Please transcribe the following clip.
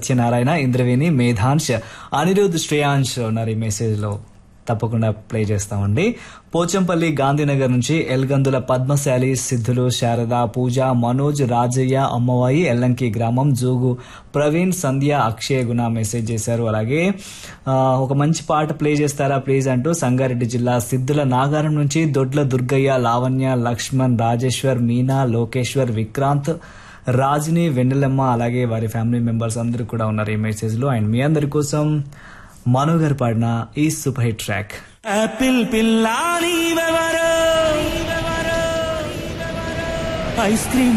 సత్యనారాయణ ఇంద్రవేణి మేధాంశ్ అనిరుద్ శ్రేయాంశ్ ఉన్నారు ఈ మెసేజ్ లో తప్పకుండా ప్లే చేస్తామండి పోచంపల్లి గాంధీనగర్ నుంచి ఎల్గందుల పద్మశాలి సిద్ధులు శారద పూజ మనోజ్ రాజయ్య అమ్మవాయి ఎల్లంకి గ్రామం జోగు ప్రవీణ్ సంధ్య అక్షయ గుణ మెసేజ్ చేశారు అలాగే ఆ, ఒక మంచి పాట ప్లే చేస్తారా ప్లీజ్ అంటూ సంగారెడ్డి జిల్లా సిద్ధుల నాగారం నుంచి దొడ్ల దుర్గయ్య లావణ్య లక్ష్మణ్ రాజేశ్వర్ మీనా లోకేశ్వర్ విక్రాంత్ రాజిని వెన్నెలమ్మ అలాగే వారి ఫ్యామిలీ మెంబర్స్ అందరూ కూడా ఉన్నారు ఈ మెసేజ్ లో అండ్ మీ అందరి కోసం మను గారు పాడిన ఈ సూపర్ హిట్ ట్రాక్ ఆపిల్ పిల్ల నీవెవరో ఐస్ క్రీమ్